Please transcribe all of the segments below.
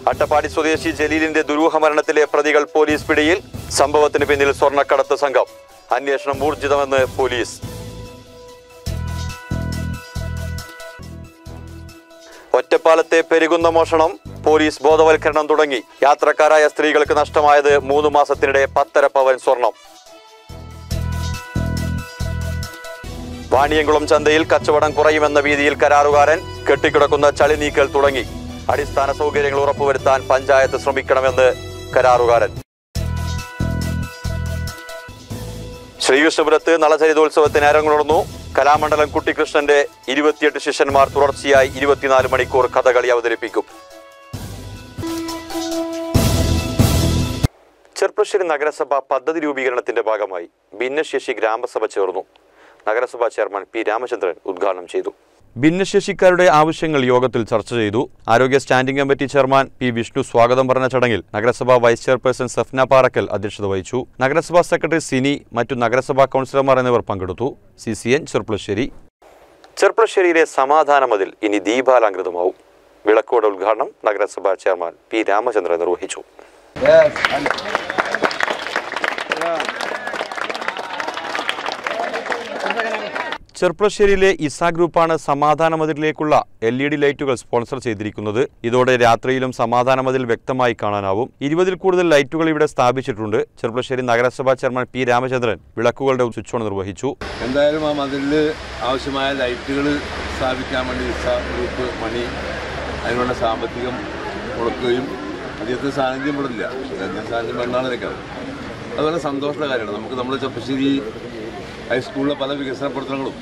അട്ടപ്പാടി സ്വദേശി ജലീലിന്റെ ദുരൂഹ മരണത്തിലെ പ്രതികൾ പോലീസ് പിടിയിൽ സംഭവത്തിന് പിന്നിൽ സ്വർണ്ണക്കടത്ത് സംഘം അന്വേഷണം ഊർജിതമെന്ന് പോലീസ് ഒറ്റപ്പാലത്തെ പെരുകുന്ന മോഷണം പോലീസ് ബോധവൽക്കരണം തുടങ്ങി യാത്രക്കാരായ സ്ത്രീകൾക്ക് നഷ്ടമായത് മൂന്ന് മാസത്തിനിടെ പത്തര പവൻ സ്വർണം വാണിയംകുളം ചന്തയിൽ കച്ചവടം കുറയുമെന്ന ഭീതിയിൽ കരാറുകാരൻ കെട്ടിക്കിടക്കുന്ന ചളി നീക്കൽ തുടങ്ങി അടിസ്ഥാന സൗകര്യങ്ങൾ ഉറപ്പുവരുത്താൻ പഞ്ചായത്ത് ശ്രമിക്കണമെന്ന് കരാറുകാരൻ ശ്രീകൃഷ്ണപുരത്ത് നളചരിതോത്സവത്തിന് അരങ്ങുണർന്നു കലാമണ്ഡലം കുട്ടിക്കൃഷ്ണന്റെ ഇരുപത്തിയെട്ട് ശിഷ്യന്മാർ തുടർച്ചയായി ഇരുപത്തിനാല് മണിക്കൂർ കഥകളി അവതരിപ്പിക്കും ചെർപ്പശ്ശേരി നഗരസഭ പദ്ധതി രൂപീകരണത്തിന്റെ ഭാഗമായി ഭിന്നശേഷി ഗ്രാമസഭ ചേർന്നു നഗരസഭാ ചെയർമാൻ പി രാമചന്ദ്രൻ ഉദ്ഘാടനം ചെയ്തു ഭിന്നശേഷിക്കാരുടെ ആവശ്യങ്ങൾ യോഗത്തിൽ ചർച്ച ചെയ്തു ആരോഗ്യ standing committee chairman P Vishnu സ്വാഗതം പറഞ്ഞ ചടങ്ങിൽ നഗരസഭാ വൈസ് ചെയർപേഴ്സൺ സഫ്ന പാറക്കൽ അധ്യക്ഷത വഹിച്ചു നഗരസഭാ സെക്രട്ടറി സിനി മറ്റു നഗരസഭാ കൗൺസിലർമാർ എന്നിവർ പങ്കെടുത്തു സി സി എൻ ചെർപ്പളശ്ശേരി ചെർപ്പളശ്ശേരിയിലെ സമാധാന മതിൽ ഇനി ദീപാലങ്കൃതമാവും വിളക്കോട് ഉദ്ഘാടനം നഗരസഭാ ചെയർമാൻ പി രാമചന്ദ്രൻ നിർവഹിച്ചു ചെർപ്പളശ്ശേരിയിലെ ഇസ ഗ്രൂപ്പാണ് സമാധാന മതിലിലേക്കുള്ള എൽ ഇ ഡി ലൈറ്റുകൾ സ്പോൺസർ ചെയ്തിരിക്കുന്നത് ഇതോടെ രാത്രിയിലും സമാധാന മതിൽ വ്യക്തമായി കാണാനാവും ഇരുപതിൽ കൂടുതൽ ലൈറ്റുകൾ ഇവിടെ സ്ഥാപിച്ചിട്ടുണ്ട് ചെർപ്പളശ്ശേരി നഗരസഭാ ചെയർമാൻ പി രാമചന്ദ്രൻ വിളക്കുകളുടെ സ്വിച്ച് ഓൺ നിർവഹിച്ചു എന്തായാലും ആ മതിലിൽ ആവശ്യമായ ലൈറ്റുകൾ സ്ഥാപിക്കാൻ വേണ്ടി ഇസ ഗ്രൂപ്പ് മണി അതിനുള്ള സാമ്പത്തികം കൊടുക്കുകയും അദ്ദേഹത്തിന് സാന്നിധ്യം പെടില്ല അദ്ദേഹത്തിന് സാന്നിധ്യം വേണ്ടാണ് നിൽക്കുന്നത് അതുപോലെ സന്തോഷമുള്ള കാര്യമാണ് നമുക്ക് നമ്മുടെ ചെപ്പശ്ശേരി ഹൈസ്കൂളിലെ പല വികസന പ്രവർത്തനങ്ങളും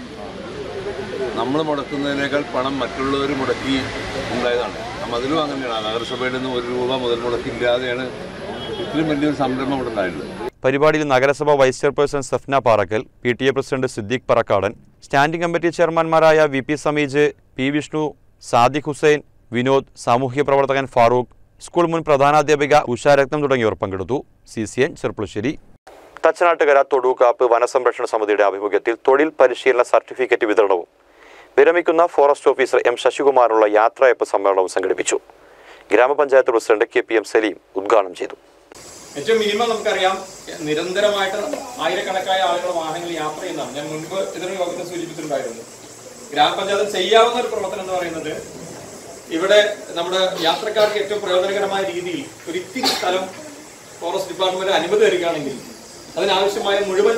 നമ്മൾ മുടക്കുന്നതിനേക്കാൾ പണം മറ്റുള്ളവർ മുടക്കി ഉണ്ടായതാണ് അപ്പം അതിലും അങ്ങനെയാണ് ആ നഗരസഭയിൽ നിന്ന് ഒരു രൂപ മുതൽ മുടക്കില്ലാതെയാണ് ഇത്രയും വലിയൊരു സംരംഭം ഇവിടെ ഉണ്ടായിട്ടുള്ളത് പരിപാടിയിൽ നഗരസഭ vice chairperson Safna Parakkal P T A president Siddique Parakkadan standing committee ചെയർമാൻമാരായ V P Sameej P Vishnu Sadiq Hussain Vinod സാമൂഹ്യ പ്രവർത്തകൻ ഫാറൂഖ് സ്കൂൾ മുൻ പ്രധാനാധ്യാപിക ഉഷാരത്നം തുടങ്ങിയവർ പങ്കെടുത്തു C C N Cherpulassery Thachanattukara Thodukappu വനസംരക്ഷണ സമിതിയുടെ ആഭിമുഖ്യത്തിൽ തൊഴിൽ പരിശീലന സർട്ടിഫിക്കറ്റ് വിതരണവും വിരമിക്കുന്ന ഫോറസ്റ്റ് ഓഫീസർ എം ശശികുമാറിനുള്ള യാത്രയപ്പ് സമ്മേളനവും സംഘടിപ്പിച്ചു ഗ്രാമപഞ്ചായത്ത് president K P M Saleem ഉദ്ഘാടനം ചെയ്തു ഏറ്റവും മിനിമം നമുക്കറിയാം നിരന്തരമായിട്ട് ആയിരക്കണക്കായ ആളുകൾ വാഹനങ്ങളിൽ യാത്ര ചെയ്യുന്നതാണ് ഞാൻ മുൻപ് ഇതിന് യോഗത്തിൽ സൂചിപ്പിച്ചിട്ടുണ്ടായിരുന്നു ഗ്രാമപഞ്ചായത്ത് ചെയ്യാവുന്ന ഒരു പ്രവർത്തനം എന്ന് പറയുന്നത് ഇവിടെ നമ്മുടെ യാത്രക്കാർക്ക് ഏറ്റവും പ്രയോജനകരമായ രീതിയിൽ ഒരു ഇത്തിരി സ്ഥലം ഫോറസ്റ്റ് ഡിപ്പാർട്ട്മെന്റ് അനുമതി തരികയാണെങ്കിൽ അതിനാവശ്യമായ മുഴുവൻ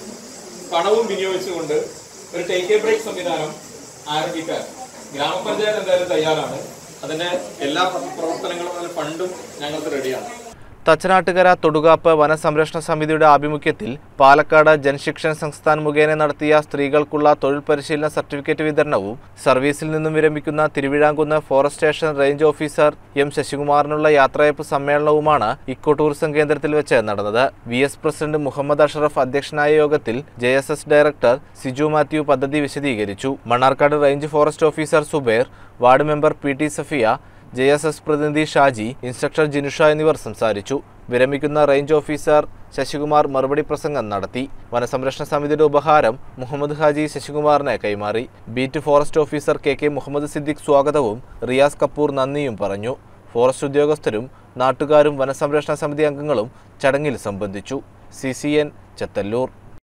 പണവും വിനിയോഗിച്ചുകൊണ്ട് ഒരു ടേക്ക് എ ബ്രേക്ക് സംവിധാനം ആരംഭിക്കാൻ ഗ്രാമപഞ്ചായത്ത് എന്തായാലും തയ്യാറാണ് അതിന്റെ എല്ലാ പ്രവർത്തനങ്ങളും അതിന് ഫണ്ടും ഞങ്ങൾക്ക് റെഡിയാണ് തച്ചനാട്ടുകര തൊടുകാപ്പ് വനസംരക്ഷണ സമിതിയുടെ ആഭിമുഖ്യത്തിൽ പാലക്കാട് ജൻശിക്ഷൺ സംസ്ഥാൻ മുഖേന നടത്തിയ സ്ത്രീകൾക്കുള്ള തൊഴിൽ പരിശീലന സർട്ടിഫിക്കറ്റ് വിതരണവും സർവീസിൽ നിന്നും വിരമിക്കുന്ന Thiruvizhamkunnu forest station range officer M ശശികുമാറിനുള്ള യാത്രയപ്പ് സമ്മേളനവുമാണ് ഇക്കോ ടൂറിസം കേന്ദ്രത്തിൽ വെച്ച് നടന്നത് V S president Muhammad Ashraf അധ്യക്ഷനായ യോഗത്തിൽ J S S director Siju Mathew പദ്ധതി വിശദീകരിച്ചു Mannarkkad range forest officer Zubair ward member P T Safiya J S S പ്രതിനിധി ഷാജി ഇൻസ്ട്രക്ടർ ജിനുഷ എന്നിവർ സംസാരിച്ചു വിരമിക്കുന്ന റേഞ്ച് ഓഫീസർ ശശികുമാർ മറുപടി പ്രസംഗം നടത്തി വനസംരക്ഷണ സമിതിയുടെ ഉപഹാരം മുഹമ്മദ് ഹാജി ശശികുമാറിന് കൈമാറി beat forest officer K K Muhammad Siddique സ്വാഗതവും റിയാസ് കപൂർ നന്ദിയും പറഞ്ഞു ഫോറസ്റ്റ് ഉദ്യോഗസ്ഥരും നാട്ടുകാരും വനസംരക്ഷണ സമിതി അംഗങ്ങളും ചടങ്ങിൽ സംബന്ധിച്ചു സി സി എൻ ചെത്തല്ലൂർ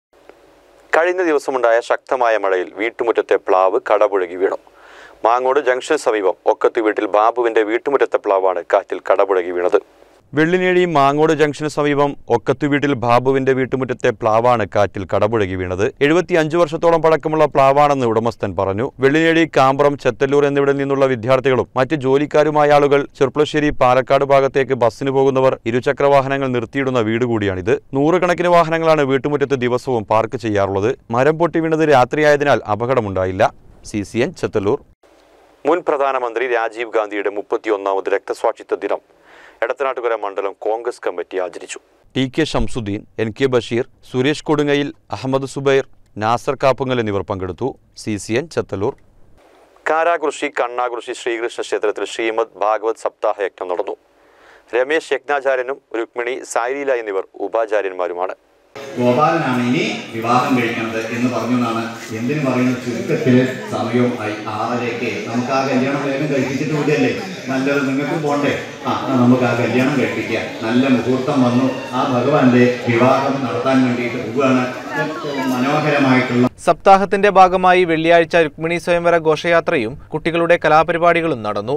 കഴിഞ്ഞ ദിവസമുണ്ടായ ശക്തമായ മഴയിൽ വീട്ടുമുറ്റത്തെ പ്ലാവ് കടപുഴകി വീണു മാങ്ങോട് ജംഗ്ഷന് സമീപം ഒക്കത്ത് വീട്ടിൽ ബാബുവിന്റെ വീട്ടുമുറ്റത്തെ പ്ലാവാണ് കാറ്റിൽ കടപുഴകി വീണത് വെള്ളിനേഴി മാങ്ങോട് ജംഗ്ഷന് സമീപം ഒക്കത്തു വീട്ടിൽ ബാബുവിന്റെ വീട്ടുമുറ്റത്തെ പ്ലാവാണ് കാറ്റിൽ കടപുഴകി വീണത് എഴുപത്തി അഞ്ച് വർഷത്തോളം പഴക്കമുള്ള പ്ലാവാണെന്ന് ഉടമസ്ഥൻ പറഞ്ഞു വെള്ളിനേഴി കാമ്പ്രം ചെത്തല്ലൂർ എന്നിവിടങ്ങളിൽ നിന്നുള്ള വിദ്യാർത്ഥികളും മറ്റ് ജോലിക്കാരുമായ ആളുകൾ ചെർപ്പളശ്ശേരി പാലക്കാട് ഭാഗത്തേക്ക് ബസ്സിന് പോകുന്നവർ ഇരുചക്ര വാഹനങ്ങൾ നിർത്തിയിടുന്ന വീട് കൂടിയാണിത് നൂറുകണക്കിന് വാഹനങ്ങളാണ് വീട്ടുമുറ്റത്ത് ദിവസവും പാർക്ക് ചെയ്യാറുള്ളത് മരം പൊട്ടി വീണത് രാത്രിയായതിനാൽ അപകടമുണ്ടായില്ല സി സി എൻ ചെത്തല്ലൂർ മുൻ പ്രധാനമന്ത്രി രാജീവ് ഗാന്ധിയുടെ മുപ്പത്തിയൊന്നാമത് രക്തസാക്ഷിത്വ ദിനം എടത്തനാട്ടുകര മണ്ഡലം കോൺഗ്രസ് കമ്മിറ്റി ആചരിച്ചു T K Shamsuddin N K Basheer Suresh Kodungayil Ahammed Zubair Nasar Kappungal എന്നിവർ പങ്കെടുത്തു C C N Chathallur Karakrishi Kannakrishi Sreekrishna ക്ഷേത്രത്തിൽ ശ്രീമദ് ഭാഗവത് സപ്താഹ യജ്ഞം നടന്നു രമേശ് യജ്ഞാചാര്യനും രുക്മിണി സായിലീല എന്നിവർ ഉപാചാര്യന്മാരുമാണ് ഗോപാലനാണ് ഇനി വിവാഹം കഴിക്കുന്നത് എന്ന് പറഞ്ഞു എന്നാണ് എന്തിനു പറയുന്നത് ചുരുക്കത്തിൽ സമയവും ആയി ആറരയ്ക്ക് നമുക്ക് ആ കല്യാണം വേഗം കഴിപ്പിച്ചിട്ട് കൂടിയല്ലേ നല്ലത് നിങ്ങൾക്ക് പോണ്ടേ ആ എന്നാ നമുക്ക് ആ കല്യാണം കഴിപ്പിക്കാം നല്ല മുഹൂർത്തം വന്നു ആ ഭഗവാന്റെ വിവാഹം നടത്താൻ വേണ്ടിയിട്ട് പോവുകയാണ് ഏറ്റവും മനോഹരമായിട്ടുള്ള സപ്താഹത്തിന്റെ ഭാഗമായി വെള്ളിയാഴ്ച രുക്മിണി സ്വയംവര ഘോഷയാത്രയും കുട്ടികളുടെ കലാപരിപാടികളും നടന്നു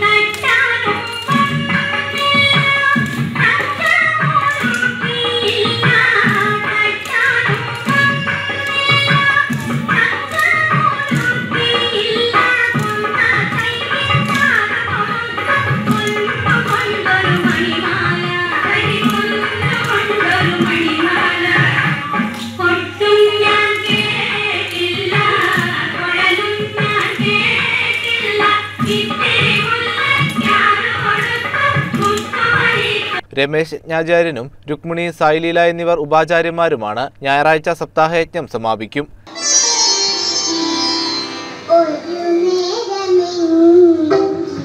കൊട്ടും ഞാൻ കേട്ടില്ല കുഴലും ഞാൻ കേട്ടില്ല ഇത്തിരി മുല്ലയ്ക്കാണ് കൊടുത്ത മുത്തുമണി രമേശ് യജ്ഞാചാര്യനും രുക്മിണി സായിലീല എന്നിവർ ഉപാചാര്യന്മാരുമാണ് ഞായറാഴ്ച സപ്താഹയജ്ഞം സമാപിക്കും ഒരു നേരമെങ്കിലും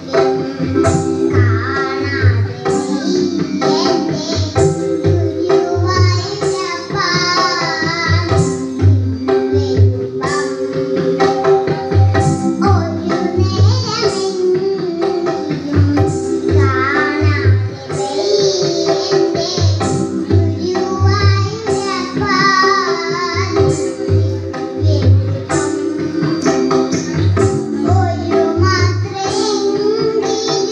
കാണാതെ നീ എന്നെ ഗുരുവായൂരപ്പാൻ ഒരു നേരമെങ്കിലും കാണാതെ ഒരു മാത്രമെങ്കിലും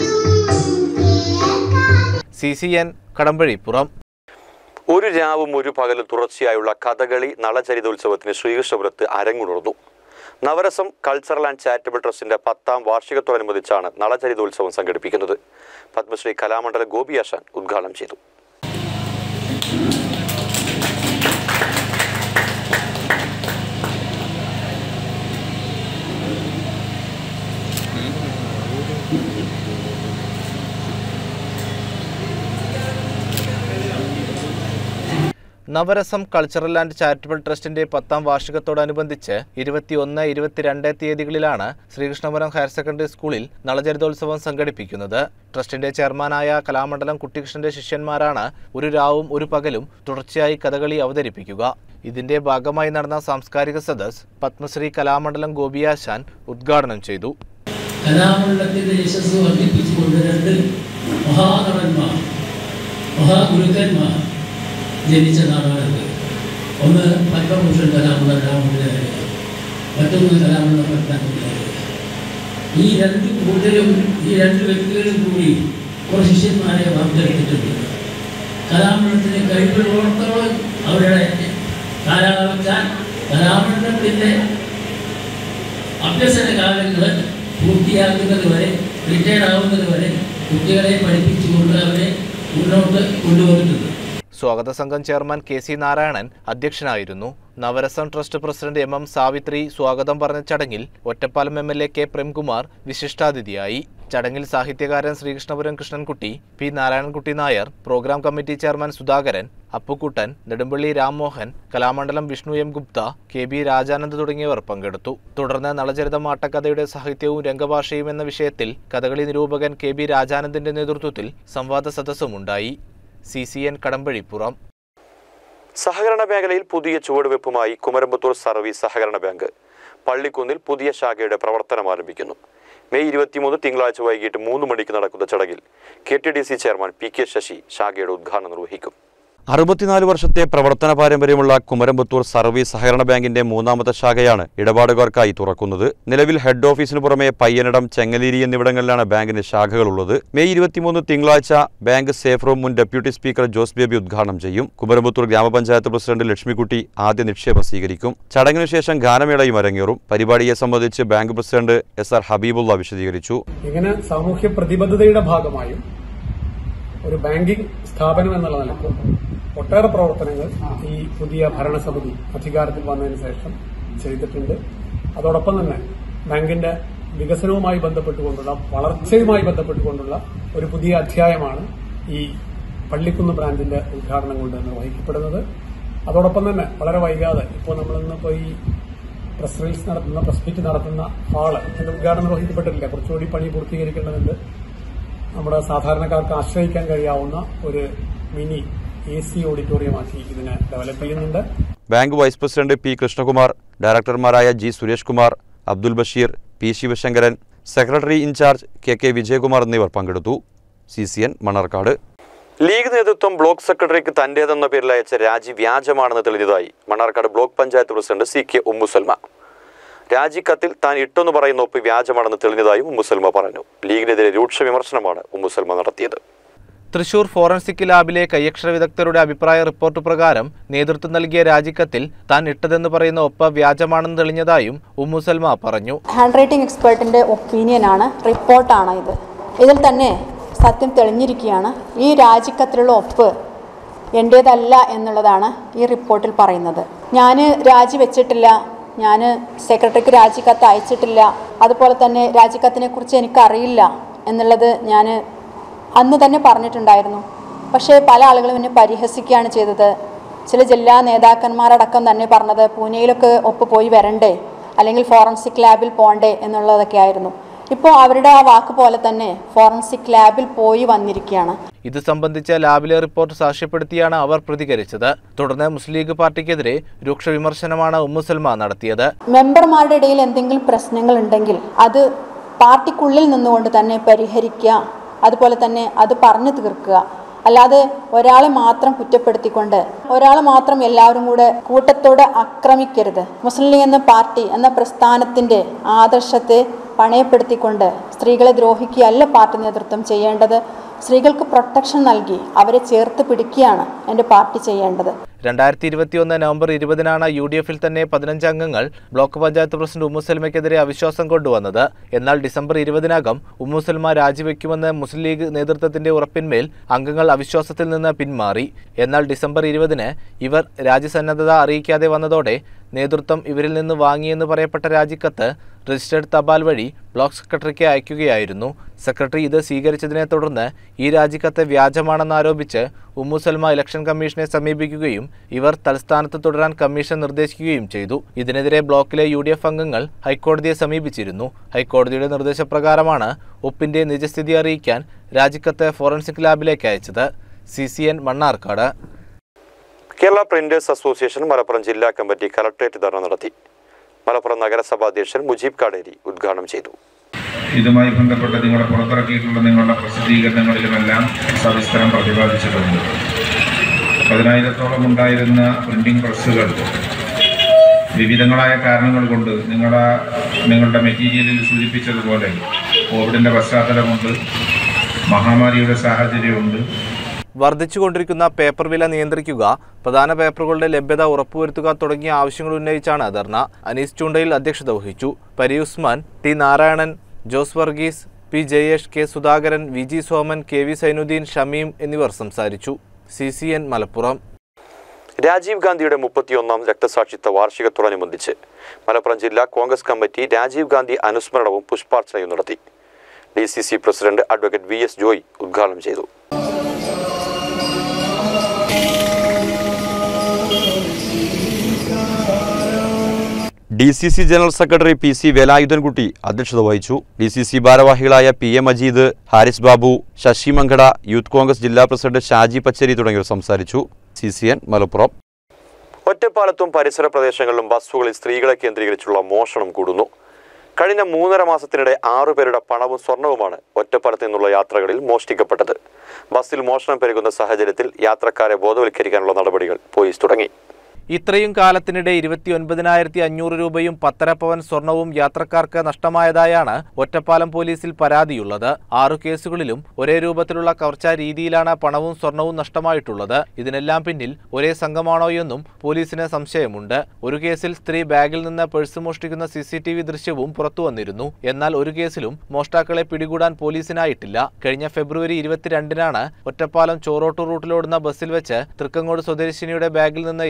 കേൾക്കാതെ സി സി എൻ കടമ്പഴിപ്പുറം ഒരു രാവും ഒരു പകലും തുടർച്ചയായുള്ള കഥകളി നളചരിതോത്സവത്തിന് ശ്രീകൃഷ്ണപുരത്ത് അരങ്ങുണർന്നു നവരസം കൾച്ചറൽ ആൻഡ് ചാരിറ്റബിൾ ട്രസ്റ്റിന്റെ പത്താം വാർഷികത്തോടനുബന്ധിച്ചാണ് നളചരിതോത്സവം സംഘടിപ്പിക്കുന്നത് പത്മശ്രീ കലാമണ്ഡല ഗോപിയാശാൻ ഉദ്ഘാടനം ചെയ്തു നവരസം കൾച്ചറൽ ആൻഡ് ചാരിറ്റബിൾ ട്രസ്റ്റിന്റെ പത്താം വാർഷികത്തോടനുബന്ധിച്ച് ഇരുപത്തിയൊന്ന് ഇരുപത്തിരണ്ട് തീയതികളിലാണ് ശ്രീകൃഷ്ണപുരം ഹയർ സെക്കൻഡറി സ്കൂളിൽ നളചരിതോത്സവം സംഘടിപ്പിക്കുന്നത് ട്രസ്റ്റിന്റെ ചെയർമാനായ കലാമണ്ഡലം കുട്ടികൃഷ്ണന്റെ ശിഷ്യന്മാരാണ് ഒരു രാവും ഒരു പകലും തുടർച്ചയായി കഥകളി അവതരിപ്പിക്കുക ഇതിന്റെ ഭാഗമായി നടന്ന സാംസ്കാരിക സദസ് പത്മശ്രീ കലാമണ്ഡലം ഗോപിയാശാൻ ഉദ്ഘാടനം ചെയ്തു കലാമണ്ഡലത്തിൻ്റെ യശസ് വർദ്ധിപ്പിച്ചുകൊണ്ട് രണ്ട് മഹാനടന്മാർ മഹാഗുരുക്കന്മാർ ജനിച്ച നാടാണിത് ഒന്ന് പത്മഭൂഷൺ കലാമണ്ഡലം രാമപിള്ളേര് മറ്റൊന്ന് കലാമണ്ഡലം പത്മനാഭപിള്ളേര് ഈ രണ്ട് കൂട്ടരും ഈ രണ്ട് വ്യക്തികളും കൂടി കുറേ ശിഷ്യന്മാരെ വാർത്തെടുത്തിട്ടുണ്ട് കലാമണ്ഡലത്തിന് കഴിവുള്ളോടത്തോളം അവരുടെ കാലാവച്ചാൽ കലാമണ്ഡലത്തിൻ്റെ അഭ്യസന കാലങ്ങൾ പൂർത്തിയാക്കുന്നത് വരെ റിട്ടയർഡ് ആവുന്നത് വരെ കുട്ടികളെ പഠിപ്പിച്ചുകൊണ്ട് അവരെ മുന്നോട്ട് കൊണ്ടുവന്നിട്ടുണ്ട് സ്വാഗത സംഘം ചെയർമാൻ കെ സി നാരായണൻ അധ്യക്ഷനായിരുന്നു Navarasam trust president M M Savitri സ്വാഗതം പറഞ്ഞ ചടങ്ങിൽ Ottapalam M L A K Premkumar വിശിഷ്ടാതിഥിയായി ചടങ്ങിൽ സാഹിത്യകാരൻ Sreekrishnapuram Krishnankutty P Narayanankutty Nair programme committee chairman Sudhakaran Appukuttan Nedumpally Rammohan Kalamandalam Vishnu M Gupta K B Rajanand തുടങ്ങിയവർ പങ്കെടുത്തു തുടർന്ന് നളചരിതം ആട്ടക്കഥയുടെ സാഹിത്യവും രംഗഭാഷയും എന്ന വിഷയത്തിൽ കഥകളി നിരൂപകൻ കെ ബി രാജാനന്ദിന്റെ നേതൃത്വത്തിൽ സംവാദ സദസ്സുമുണ്ടായി സി സി എൻ കടമ്പഴിപ്പുറം സഹകരണ മേഖലയിൽ പുതിയ ചുവടുവെപ്പുമായി കുമരമ്പത്തൂർ സർവീസ് സഹകരണ ബാങ്ക് പള്ളിക്കുന്നിൽ പുതിയ ശാഖയുടെ പ്രവർത്തനം ആരംഭിക്കുന്നു മെയ് ഇരുപത്തിമൂന്ന് തിങ്കളാഴ്ച വൈകിട്ട് മൂന്ന് മണിക്ക് നടക്കുന്ന ചടങ്ങിൽ K T D C chairman P K Sasi ശാഖയുടെ ഉദ്ഘാടനം നിർവഹിക്കും അറുപത്തിനാല് വർഷത്തെ പ്രവർത്തന പാരമ്പര്യമുള്ള കുമരമ്പത്തൂർ സർവീസ് സഹകരണ ബാങ്കിന്റെ മൂന്നാമത്തെ ശാഖയാണ് ഇടപാടുകാർക്കായി തുറക്കുന്നത് നിലവിൽ ഹെഡ് ഓഫീസിന് പുറമെ പയ്യനടം ചെങ്ങലേരി എന്നിവിടങ്ങളിലാണ് ബാങ്കിന് ശാഖകളുള്ളത് മെയ് ഇരുപത്തിമൂന്ന് തിങ്കളാഴ്ച ബാങ്ക് സേഫ് റൂം മുൻ ഡെപ്യൂട്ടി സ്പീക്കർ ജോസ് ബേബി ഉദ്ഘാടനം ചെയ്യും കുമരമ്പത്തൂർ ഗ്രാമപഞ്ചായത്ത് പ്രസിഡന്റ് ലക്ഷ്മിക്കുട്ടി ആദ്യ നിക്ഷേപം സ്വീകരിക്കും ചടങ്ങിനു ശേഷം ഗാനമേളയും അരങ്ങേറും പരിപാടിയെ സംബന്ധിച്ച് bank president S R Habeebulla വിശദീകരിച്ചു ഇങ്ങനെ സാമൂഹ്യ പ്രതിബദ്ധതയുടെ ഭാഗമായും ഒരു ബാങ്കിംഗ് സ്ഥാപനം എന്നുള്ള നിലക്കും ഒട്ടേറെ പ്രവർത്തനങ്ങൾ ഈ പുതിയ ഭരണസമിതി അധികാരത്തിൽ വന്നതിന് ശേഷം ചെയ്തിട്ടുണ്ട് അതോടൊപ്പം തന്നെ ബാങ്കിന്റെ വികസനവുമായി ബന്ധപ്പെട്ടുകൊണ്ടുള്ള വളർച്ചയുമായി ബന്ധപ്പെട്ടുകൊണ്ടുള്ള ഒരു പുതിയ അധ്യായമാണ് ഈ പള്ളിക്കുന്ന് ബ്രാഞ്ചിന്റെ ഉദ്ഘാടനം കൊണ്ട് നിർവഹിക്കപ്പെടുന്നത് അതോടൊപ്പം തന്നെ വളരെ വൈകാതെ ഇപ്പോൾ നമ്മളിന്നിപ്പോൾ ഈ പ്രസ് റിലീസ് നടത്തുന്ന പ്രസ് മീറ്റ് നടത്തുന്ന ഹാള് അതിന്റെ ഉദ്ഘാടനം നിർവഹിക്കപ്പെട്ടിട്ടില്ല കുറച്ചുകൂടി പണി പൂർത്തീകരിക്കേണ്ടതുണ്ട് നമ്മുടെ സാധാരണക്കാർക്ക് ആശ്രയിക്കാൻ കഴിയാവുന്ന ഒരു മിനി എ സി ഓഡിറ്റോറിയമാക്കി ഇതിനെ ഡെവലപ്പ് ചെയ്യുന്നുണ്ട് bank vice president P Krishnakumar ഡയറക്ടർമാരായ G Suresh Kumar Abdul Basheer P Sivasankaran secretary in charge K K Vijayakumar എന്നിവർ പങ്കെടുത്തു C C N Mannarkkad league നേതൃത്വം ബ്ലോക്ക് സെക്രട്ടറിക്ക് തന്റേതെന്ന പേരിൽ അയച്ച രാജി വ്യാജമാണെന്ന് തെളിഞ്ഞതായി Mannarkkad block panchayat president C K Ummusalma രാജിക്കത്തിൽ താൻ ഇട്ടെന്ന് പറയുന്ന ഒപ്പ് വ്യാജമാണെന്ന് തെളിഞ്ഞതായും ഉമ്മുസൽമ പറഞ്ഞു ലീഗിനെതിരെ രൂക്ഷ വിമർശനമാണ് ഉമ്മുസൽമ നടത്തിയത് തൃശൂർ ഫോറൻസിക് ലാബിലെ കൈയക്ഷര വിദഗ്ധരുടെ അഭിപ്രായ റിപ്പോർട്ട് പ്രകാരം നേതൃത്വം നൽകിയ രാജിക്കത്തിൽ താൻ ഇട്ടതെന്ന് പറയുന്ന ഒപ്പ് വ്യാജമാണെന്ന് തെളിഞ്ഞതായും ഉമ്മുസൽമ പറഞ്ഞു ഹാൻഡ് റൈറ്റിംഗ് എക്സ്പേർട്ടിൻ്റെ ഒപ്പീനിയനാണ് റിപ്പോർട്ടാണ് ഇത് ഇതിൽ തന്നെ സത്യം തെളിഞ്ഞിരിക്കുകയാണ് ഈ രാജിക്കത്തിലുള്ള ഒപ്പ് എൻ്റേതല്ല എന്നുള്ളതാണ് ഈ റിപ്പോർട്ടിൽ പറയുന്നത് ഞാൻ രാജിവെച്ചിട്ടില്ല ഞാൻ സെക്രട്ടറിക്ക് രാജിക്കത്ത് അയച്ചിട്ടില്ല അതുപോലെ തന്നെ രാജിക്കത്തിനെക്കുറിച്ച് എനിക്കറിയില്ല എന്നുള്ളത് ഞാൻ അന്ന് തന്നെ പറഞ്ഞിട്ടുണ്ടായിരുന്നു പക്ഷേ പല ആളുകളും എന്നെ പരിഹസിക്കുകയാണ് ചെയ്തത് ചില ജില്ലാ നേതാക്കന്മാരടക്കം തന്നെ പറഞ്ഞത് പൂനെയിലൊക്കെ ഒപ്പ് പോയി വരണ്ടേ അല്ലെങ്കിൽ ഫോറൻസിക് ലാബിൽ പോകണ്ടേ എന്നുള്ളതൊക്കെ ആയിരുന്നു ഇപ്പോൾ അവരുടെ ആ വാക്ക് പോലെ തന്നെ ഫോറൻസിക് ലാബിൽ പോയി വന്നിരിക്കുകയാണ് ഇത് സംബന്ധിച്ച ലാബിലെ റിപ്പോർട്ട് സാക്ഷ്യപ്പെടുത്തിയാണ് അവർ പ്രതികരിച്ചത് തുടർന്ന് മുസ്ലിം ലീഗ് പാർട്ടിക്കെതിരെ രൂക്ഷ വിമർശനമാണ് ഉമ്മുസൽമ നടത്തിയത് മെമ്പർമാരുടെ ഇടയിൽ എന്തെങ്കിലും പ്രശ്നങ്ങൾ ഉണ്ടെങ്കിൽ അത് പാർട്ടിക്കുള്ളിൽ നിന്നുകൊണ്ട് തന്നെ പരിഹരിക്കുക അതുപോലെ തന്നെ അത് പറഞ്ഞു തീർക്കുക അല്ലാതെ ഒരാളെ മാത്രം കുറ്റപ്പെടുത്തിക്കൊണ്ട് ഒരാളെ മാത്രം എല്ലാവരും കൂടെ കൂട്ടത്തോടെ ആക്രമിക്കരുത് മുസ്ലിം ലീഗ് എന്ന പാർട്ടി എന്ന പ്രസ്ഥാനത്തിൻ്റെ ആദർശത്തെ പണയപ്പെടുത്തിക്കൊണ്ട് സ്ത്രീകളെ ദ്രോഹിക്കുകയല്ല പാർട്ടി നേതൃത്വം ചെയ്യേണ്ടത് സ്ത്രീകൾക്ക് പ്രൊട്ടക്ഷൻ നൽകി അവരെ ചേർത്ത് പിടിക്കുകയാണ് എൻ്റെ പാർട്ടി ചെയ്യേണ്ടത് രണ്ടായിരത്തി ഇരുപത്തിയൊന്ന് നവംബർ ഇരുപതിനാണ് യു ഡി എഫിൽ തന്നെ പതിനഞ്ച് അംഗങ്ങൾ ബ്ലോക്ക് പഞ്ചായത്ത് പ്രസിഡന്റ് ഉമ്മുസൽമയ്ക്കെതിരെ അവിശ്വാസം കൊണ്ടുവന്നത് എന്നാൽ ഡിസംബർ ഇരുപതിനകം ഉമ്മുസൽമ രാജിവെക്കുമെന്ന് മുസ്ലിം ലീഗ് നേതൃത്വത്തിന്റെ ഉറപ്പിന്മേൽ അംഗങ്ങൾ അവിശ്വാസത്തിൽ നിന്ന് പിന്മാറി എന്നാൽ ഡിസംബർ ഇരുപതിന് ഇവർ രാജ്യസന്നദ്ധത അറിയിക്കാതെ വന്നതോടെ നേതൃത്വം ഇവരിൽ നിന്ന് വാങ്ങിയെന്ന് പറയപ്പെട്ട രാജിക്കത്ത് രജിസ്റ്റേർഡ് തപാൽ വഴി ബ്ലോക്ക് സെക്രട്ടറിക്ക് അയക്കുകയായിരുന്നു സെക്രട്ടറി ഇത് സ്വീകരിച്ചതിനെ തുടർന്ന് ഈ രാജിക്കത്ത് വ്യാജമാണെന്ന് ആരോപിച്ച് ഉമ്മുസൽമ ഇലക്ഷൻ കമ്മീഷനെ സമീപിക്കുകയും ഇവർ തലസ്ഥാനത്ത് തുടരാൻ കമ്മീഷൻ നിർദ്ദേശിക്കുകയും ചെയ്തു ഇതിനെതിരെ ബ്ലോക്കിലെ യു ഡി എഫ് അംഗങ്ങൾ ഹൈക്കോടതിയെ സമീപിച്ചിരുന്നു ഹൈക്കോടതിയുടെ നിർദ്ദേശപ്രകാരമാണ് ഒപ്പിന്റെ നിജസ്ഥിതി അറിയിക്കാൻ രാജിക്കത്ത് ഫോറൻസിക് ലാബിലേക്ക് അയച്ചത് C C N Mannarkkad Kerala printers association Malappuram ജില്ലാ കമ്മിറ്റി കലക്ട്രേറ്റ് ധർണ നടത്തി മലപ്പുറം നഗരസഭാ അധ്യക്ഷൻ മുജീബ് കാടേരി ഉദ്ഘാടനം ചെയ്തു ഇതുമായി ബന്ധപ്പെട്ട് നിങ്ങൾ പുറത്തിറക്കിയിട്ടുള്ള നിങ്ങളുടെ പ്രസിദ്ധീകരണങ്ങളിലുമെല്ലാം സവിസ്തരം പ്രതിപാദിച്ചിട്ടുണ്ട് പതിനായിരത്തോളം ഉണ്ടായിരുന്ന പ്രിന്റിംഗ് പ്രസ്സുകൾ വിവിധങ്ങളായ കാരണങ്ങൾ കൊണ്ട് നിങ്ങളാ നിങ്ങളുടെ മെറ്റീരിയലിൽ സൂചിപ്പിച്ചതുപോലെ കോവിഡിൻ്റെ പശ്ചാത്തലമുണ്ട് മഹാമാരിയുടെ സാഹചര്യമുണ്ട് വർദ്ധിച്ചുകൊണ്ടിരിക്കുന്ന പേപ്പർ വില നിയന്ത്രിക്കുക പ്രധാന പേപ്പറുകളുടെ ലഭ്യത ഉറപ്പുവരുത്തുക തുടങ്ങിയ ആവശ്യങ്ങൾ ഉന്നയിച്ചാണ് ധർണ അനീസ് ചൂണ്ടയിൽ അധ്യക്ഷത വഹിച്ചു Pariyusman T Narayanan Jose Varghese P Jayesh K Sudhakaran V G Soman K V Sainudheen Shameem എന്നിവർ സംസാരിച്ചു C C N Malappuram Rajiv ഗാന്ധിയുടെ മുപ്പത്തിയൊന്നാം രക്തസാക്ഷിത്വ വാർഷികത്തോടനുബന്ധിച്ച് മലപ്പുറം ജില്ലാ കോൺഗ്രസ് കമ്മിറ്റി രാജീവ് ഗാന്ധി അനുസ്മരണവും പുഷ്പാർച്ചനയും നടത്തി D C C president advocate V S Joy ഉദ്ഘാടനം ചെയ്തു D C C general secretary P C Velayudhankutty അധ്യക്ഷത വഹിച്ചു ഡി സി സി ഭാരവാഹികളായ P A Majeed Haris Babu Sasi Mankada youth Congress ജില്ലാ പ്രസിഡന്റ് ഷാജി പച്ചേരി തുടങ്ങിയവർ സംസാരിച്ചു സി സി എൻ മലപ്പുറം ഒറ്റപ്പാലത്തും പരിസര പ്രദേശങ്ങളിലും ബസ്സുകളിൽ സ്ത്രീകളെ കേന്ദ്രീകരിച്ചുള്ള മോഷണം കൂടുന്നു കഴിഞ്ഞ മൂന്നര മാസത്തിനിടെ ആറുപേരുടെ പണവും സ്വർണവുമാണ് ഒറ്റപ്പാലത്ത് നിന്നുള്ള യാത്രകളിൽ മോഷ്ടിക്കപ്പെട്ടത് ബസ്സിൽ മോഷണം പെരുകുന്ന സാഹചര്യത്തിൽ യാത്രക്കാരെ ബോധവൽക്കരിക്കാനുള്ള നടപടികൾ പോലീസ് തുടങ്ങി ഇത്രയും കാലത്തിനിടെ ഇരുപത്തി ഒൻപതിനായിരത്തി അഞ്ഞൂറ് രൂപയും പത്തര പവൻ സ്വർണവും യാത്രക്കാർക്ക് നഷ്ടമായതായാണ് ഒറ്റപ്പാലം പോലീസിൽ പരാതിയുള്ളത് ആറു കേസുകളിലും ഒരേ രൂപത്തിലുള്ള കവർച്ചാ രീതിയിലാണ് പണവും സ്വർണവും നഷ്ടമായിട്ടുള്ളത് ഇതിനെല്ലാം പിന്നിൽ ഒരേ സംഘമാണോയെന്നും പോലീസിന് സംശയമുണ്ട് ഒരു കേസിൽ സ്ത്രീ ബാഗിൽ നിന്ന് പേഴ്സ് മോഷ്ടിക്കുന്ന സി സി ടി വി ദൃശ്യവും പുറത്തു വന്നിരുന്നു എന്നാൽ ഒരു കേസിലും മോഷ്ടാക്കളെ പിടികൂടാൻ പോലീസിനായിട്ടില്ല കഴിഞ്ഞ ഫെബ്രുവരി ഇരുപത്തിരണ്ടിനാണ് ഒറ്റപ്പാലം ചോറോട്ടു റൂട്ടിലോടുന്ന ബസ്സിൽ വെച്ച് തൃക്കങ്ങോട് സ്വദേശിനിയുടെ ബാഗിൽ നിന്ന് ഇരുപത്തി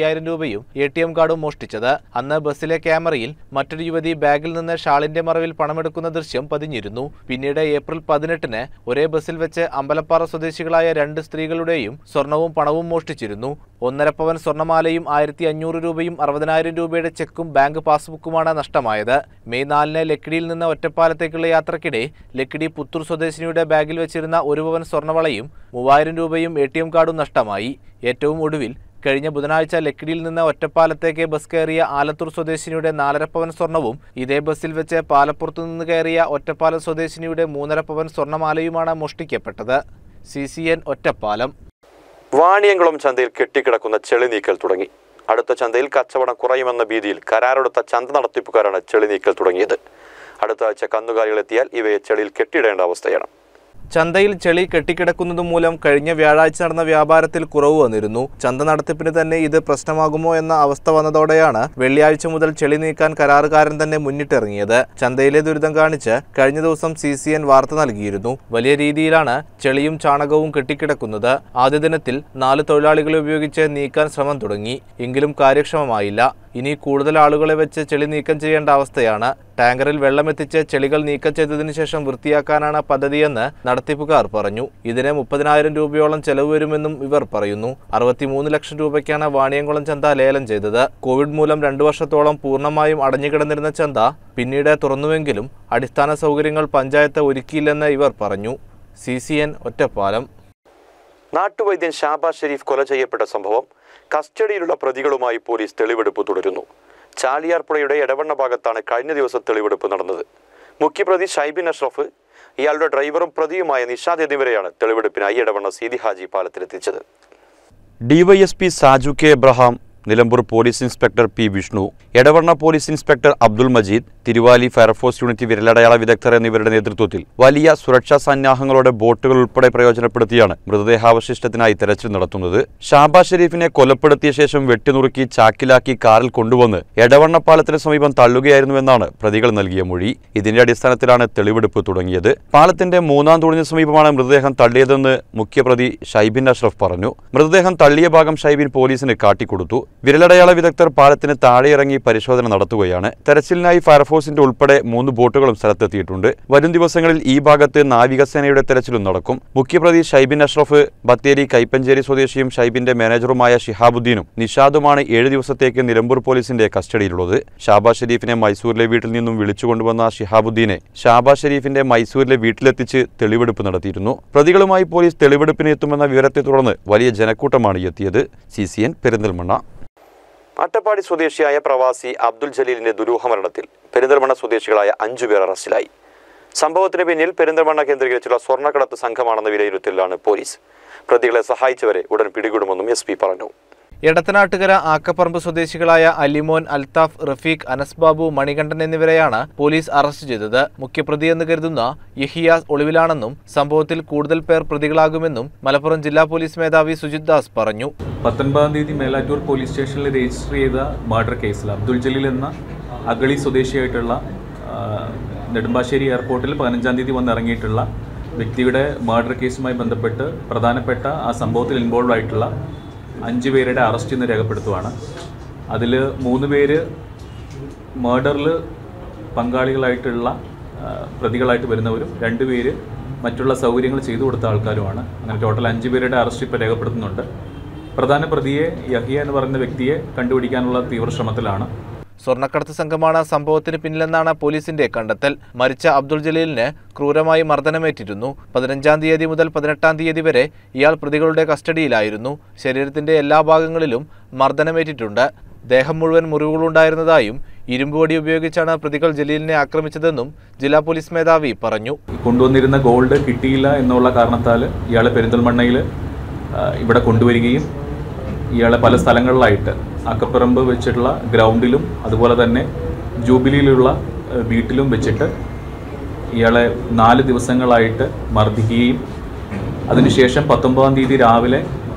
അയ്യായിരം രൂപയും എ ടി എം കാർഡും മോഷ്ടിച്ചത് അന്ന് ബസ്സിലെ ക്യാമറയിൽ മറ്റൊരു യുവതി ബാഗിൽ നിന്ന് ഷാളിന്റെ മറവിൽ പണമെടുക്കുന്ന ദൃശ്യം പതിഞ്ഞിരുന്നു പിന്നീട് ഏപ്രിൽ പതിനെട്ടിന് ഒരേ ബസ്സിൽ വെച്ച് അമ്പലപ്പാറ സ്വദേശികളായ രണ്ട് സ്ത്രീകളുടെയും സ്വർണവും പണവും മോഷ്ടിച്ചിരുന്നു ഒന്നര പവൻ സ്വർണമാലയും ആയിരത്തി അഞ്ഞൂറ് രൂപയും അറുപതിനായിരം രൂപയുടെ ചെക്കും ബാങ്ക് പാസ്ബുക്കുമാണ് നഷ്ടമായത് മെയ് നാലിന് ലക്കിടിയിൽ നിന്ന് ഒറ്റപ്പാലത്തേക്കുള്ള യാത്രക്കിടെ ലക്കിടി പുത്തൂർ സ്വദേശിനിയുടെ ബാഗിൽ വെച്ചിരുന്ന ഒരു പവൻ സ്വർണവളയും മൂവായിരം രൂപയും എ ടി എം കാർഡും നഷ്ടമായി ഏറ്റവും ഒടുവിൽ കഴിഞ്ഞ ബുധനാഴ്ച ലക്കിടിയിൽ നിന്ന് ഒറ്റപ്പാലത്തേക്ക് ബസ് കയറിയ ആലത്തൂർ സ്വദേശിനിയുടെ നാലര പവൻ സ്വർണവും ഇതേ ബസ്സിൽ വെച്ച് പാലപ്പുറത്തു നിന്ന് കയറിയ ഒറ്റപ്പാലം സ്വദേശിനിയുടെ മൂന്നര പവൻ സ്വർണമാലയുമാണ് മോഷ്ടിക്കപ്പെട്ടത് C C N Ottapalam Vaniyamkulam ചന്തയിൽ കെട്ടിക്കിടക്കുന്ന ചെളി നീക്കൽ തുടങ്ങി അടുത്ത ചന്തയിൽ കച്ചവടം കുറയുമെന്ന ഭീതിയിൽ കരാറെടുത്ത ചന്ത നടത്തിപ്പുകാരാണ് ചെളി നീക്കൽ തുടങ്ങിയത് അടുത്ത ആഴ്ച കന്നുകാലികളെത്തിയാൽ ഇവയെ ചെളിയിൽ കെട്ടിയിടേണ്ട അവസ്ഥയാണ് ചന്തയിൽ ചെളി കെട്ടിക്കിടക്കുന്നത് മൂലം കഴിഞ്ഞ വ്യാഴാഴ്ച നടന്ന വ്യാപാരത്തിൽ കുറവ് വന്നിരുന്നു ചന്ത നടത്തിപ്പിന് തന്നെ ഇത് പ്രശ്നമാകുമോ എന്ന അവസ്ഥ വന്നതോടെയാണ് വെള്ളിയാഴ്ച മുതൽ ചെളി നീക്കാൻ കരാറുകാരൻ തന്നെ മുന്നിട്ടിറങ്ങിയത് ചന്തയിലെ ദുരിതം കാണിച്ച് കഴിഞ്ഞ ദിവസം സി സി എൻ വാർത്ത നൽകിയിരുന്നു വലിയ രീതിയിലാണ് ചെളിയും ചാണകവും കെട്ടിക്കിടക്കുന്നത് ആദ്യ ദിനത്തിൽ നാല് തൊഴിലാളികളെ ഉപയോഗിച്ച് നീക്കാൻ ശ്രമം തുടങ്ങി എങ്കിലും കാര്യക്ഷമമായില്ല ഇനി കൂടുതൽ ആളുകളെ വെച്ച് ചെളി നീക്കം ചെയ്യേണ്ട അവസ്ഥയാണ് ടാങ്കറിൽ വെള്ളമെത്തിച്ച് ചെളികൾ നീക്കം ചെയ്തതിനു ശേഷം വൃത്തിയാക്കാനാണ് പദ്ധതിയെന്ന് നടത്തിപ്പുകാർ പറഞ്ഞു ഇതിന് മുപ്പതിനായിരം രൂപയോളം ചെലവ് വരുമെന്നും ഇവർ പറയുന്നു അറുപത്തിമൂന്ന് ലക്ഷം രൂപയ്ക്കാണ് വാണിയംകുളം ചന്ത ലേലം ചെയ്തത് കോവിഡ് മൂലം രണ്ടു വർഷത്തോളം പൂർണ്ണമായും അടഞ്ഞുകിടന്നിരുന്ന ചന്ത പിന്നീട് തുറന്നുവെങ്കിലും അടിസ്ഥാന സൗകര്യങ്ങൾ പഞ്ചായത്ത് ഒരുക്കിയില്ലെന്ന് ഇവർ പറഞ്ഞു സി സി എൻ ഒറ്റപ്പാലം നാട്ടുവൈദ്യൻ ഷാബാസ് ഷെരീഫ് കൊല ചെയ്യപ്പെട്ട സംഭവം കസ്റ്റഡിയിലുള്ള പ്രതികളുമായി പോലീസ് തെളിവെടുപ്പ് തുടരുന്നു ചാലിയാർപ്പുഴയുടെ എടവണ്ണ ഭാഗത്താണ് കഴിഞ്ഞ ദിവസം തെളിവെടുപ്പ് നടന്നത് മുഖ്യപ്രതി ഷൈബിൻ അഷ്റഫ് ഇയാളുടെ ഡ്രൈവറും പ്രതിയുമായ നിഷാദ് എന്നിവരെയാണ് തെളിവെടുപ്പിനായി എടവണ്ണ സീതി ഹാജി പാലത്തിലെത്തിച്ചത് DYSP Saju K Abraham Nilambur police inspector P Vishnu Edavanna police inspector Abdul Majeed Thiruvali fire force unit വിരലടയാള വിദഗ്ധർ എന്നിവരുടെ നേതൃത്വത്തിൽ വലിയ സുരക്ഷാ സന്നാഹങ്ങളോടെ ബോട്ടുകൾ ഉൾപ്പെടെ പ്രയോജനപ്പെടുത്തിയാണ് മൃതദേഹാവശിഷ്ടത്തിനായി തെരച്ചിൽ നടത്തുന്നത് ഷാബാസ് ഷെരീഫിനെ കൊലപ്പെടുത്തിയ ശേഷം വെട്ടിനുറുക്കി ചാക്കിലാക്കി കാറിൽ കൊണ്ടുവന്ന് എടവണ്ണ പാലത്തിന് സമീപം തള്ളുകയായിരുന്നുവെന്നാണ് പ്രതികൾ നൽകിയ മൊഴി ഇതിന്റെ അടിസ്ഥാനത്തിലാണ് തെളിവെടുപ്പ് തുടങ്ങിയത് പാലത്തിന്റെ മൂന്നാം തൂണിന് സമീപമാണ് മൃതദേഹം തള്ളിയതെന്ന് മുഖ്യപ്രതി ഷൈബിൻ അഷ്റഫ് പറഞ്ഞു മൃതദേഹം തള്ളിയ ഭാഗം ഷൈബിൻ പോലീസിന് കാട്ടിക്കൊടുത്തു വിരലടയാള വിദഗ്ധർ പാലത്തിന് താഴെയിറങ്ങി പരിശോധന നടത്തുകയാണ് തെരച്ചിലിനായി ഫയർഫോഴ്സിന്റെ ഉൾപ്പെടെ മൂന്ന് ബോട്ടുകളും സ്ഥലത്തെത്തിയിട്ടുണ്ട് വരും ദിവസങ്ങളിൽ ഈ ഭാഗത്ത് നാവികസേനയുടെ തെരച്ചിലും നടക്കും മുഖ്യപ്രതി ഷൈബിൻ അഷ്റഫ് ബത്തേരി കൈപ്പഞ്ചേരി സ്വദേശിയും ഷൈബിന്റെ മാനേജറുമായ ഷിഹാബുദ്ദീനും നിഷാദുമാണ് ഏഴ് ദിവസത്തേക്ക് നിലമ്പൂർ പോലീസിന്റെ കസ്റ്റഡിയിലുള്ളത് ഷാബാസ് ഷെരീഫിനെ മൈസൂരിലെ വീട്ടിൽ നിന്നും വിളിച്ചുകൊണ്ടുവന്ന ഷിഹാബുദ്ദീനെ ഷാബാസ് ഷെരീഫിന്റെ മൈസൂരിലെ വീട്ടിലെത്തിച്ച് തെളിവെടുപ്പ് നടത്തിയിരുന്നു പ്രതികളുമായി പോലീസ് തെളിവെടുപ്പിന് എത്തുമെന്ന വിവരത്തെ തുടർന്ന് വലിയ ജനക്കൂട്ടമാണ് എത്തിയത് C C N Perinthalmanna Attappadi സ്വദേശിയായ പ്രവാസി അബ്ദുൽ ജലീലിന്റെ ദുരൂഹമരണത്തിൽ പെരിന്തൽമണ്ണ സ്വദേശികളായ അഞ്ചുപേർ അറസ്റ്റിലായി സംഭവത്തിന് പിന്നിൽ പെരിന്തൽമണ്ണ കേന്ദ്രീകരിച്ചുള്ള സ്വർണ്ണക്കടത്ത് സംഘമാണെന്ന വിലയിരുത്തലിലാണ് പോലീസ് പ്രതികളെ സഹായിച്ചവരെ ഉടൻ പിടികൂടുമെന്നും എസ് പി പറഞ്ഞു എടത്തനാട്ടുകര ആക്കപ്പറമ്പ് സ്വദേശികളായ അലിമോൻ അൽതാഫ് റഫീഖ് അനസ് ബാബു മണികണ്ഠൻ എന്നിവരെയാണ് പോലീസ് അറസ്റ്റ് ചെയ്തത് മുഖ്യപ്രതി എന്ന് കരുതുന്ന യഹിയാസ് ഒളിവിലാണെന്നും സംഭവത്തിൽ കൂടുതൽ പേർ പ്രതികളാകുമെന്നും മലപ്പുറം ജില്ലാ പോലീസ് മേധാവി സുജിത് ദാസ് പറഞ്ഞു പത്തൊൻപതാം തീയതി മേലാറ്റൂർ പോലീസ് സ്റ്റേഷനിൽ രജിസ്റ്റർ ചെയ്ത മർഡർ കേസിൽ അബ്ദുൽ ജലീൽ എന്ന അഗളി സ്വദേശിയായിട്ടുള്ള ആ, നെടുമ്പാശ്ശേരി എയർപോർട്ടിൽ പതിനഞ്ചാം തീയതി വന്നിറങ്ങിയിട്ടുള്ള വ്യക്തിയുടെ മർഡർ കേസുമായി ബന്ധപ്പെട്ട് പ്രധാനപ്പെട്ട ആ സംഭവത്തിൽ ഇൻവോൾവ് ആയിട്ടുള്ള അഞ്ച് പേരുടെ അറസ്റ്റ് ഇന്ന് രേഖപ്പെടുത്തുവാണ് അതിൽ മൂന്ന് പേര് മർഡറിൽ പങ്കാളികളായിട്ടുള്ള ആ, പ്രതികളായിട്ട് വരുന്നവരും രണ്ട് പേര് മറ്റുള്ള സൗകര്യങ്ങൾ ചെയ്തു കൊടുത്ത ആൾക്കാരുമാണ് അങ്ങനെ ടോട്ടൽ അഞ്ച് പേരുടെ അറസ്റ്റ് ഇപ്പോൾ രേഖപ്പെടുത്തുന്നുണ്ട് പ്രധാന പ്രതിയെ യഹിയ എന്ന് പറയുന്ന വ്യക്തിയെ കണ്ടുപിടിക്കാനുള്ള തീവ്ര ശ്രമത്തിലാണ് സ്വർണ്ണക്കടത്ത് സംഘമാണ് സംഭവത്തിന് പിന്നിലെന്നാണ് പോലീസിന്റെ കണ്ടെത്തൽ മരിച്ച അബ്ദുൾ ജലീലിന് ക്രൂരമായി മർദ്ദനമേറ്റിരുന്നു പതിനഞ്ചാം തീയതി മുതൽ പതിനെട്ടാം തീയതി വരെ ഇയാൾ പ്രതികളുടെ കസ്റ്റഡിയിലായിരുന്നു ശരീരത്തിന്റെ എല്ലാ ഭാഗങ്ങളിലും മർദ്ദനമേറ്റിട്ടുണ്ട് ദേഹം മുഴുവൻ മുറിവുകളുണ്ടായിരുന്നതായും ഇരുമ്പുവടി ഉപയോഗിച്ചാണ് പ്രതികൾ ജലീലിനെ ആക്രമിച്ചതെന്നും ജില്ലാ പോലീസ് മേധാവി പറഞ്ഞു കൊണ്ടുവന്നിരുന്ന ഗോൾഡ് കിട്ടിയില്ല എന്നുള്ള കാരണത്താൽ ഇയാളെ പെരിന്തൽമണ്ണയിൽ ആ, ഇവിടെ കൊണ്ടുവരികയും ഇയാളെ പല സ്ഥലങ്ങളിലായിട്ട് അക്കപ്പറമ്പ് വെച്ചിട്ടുള്ള ഗ്രൗണ്ടിലും അതുപോലെ തന്നെ ജൂബിലിയിലുള്ള ആ, വീട്ടിലും വെച്ചിട്ട് ഇയാളെ നാല് ദിവസങ്ങളായിട്ട് മർദ്ദിക്കുകയും അതിനുശേഷം പത്തൊമ്പതാം തീയതി രാവിലെ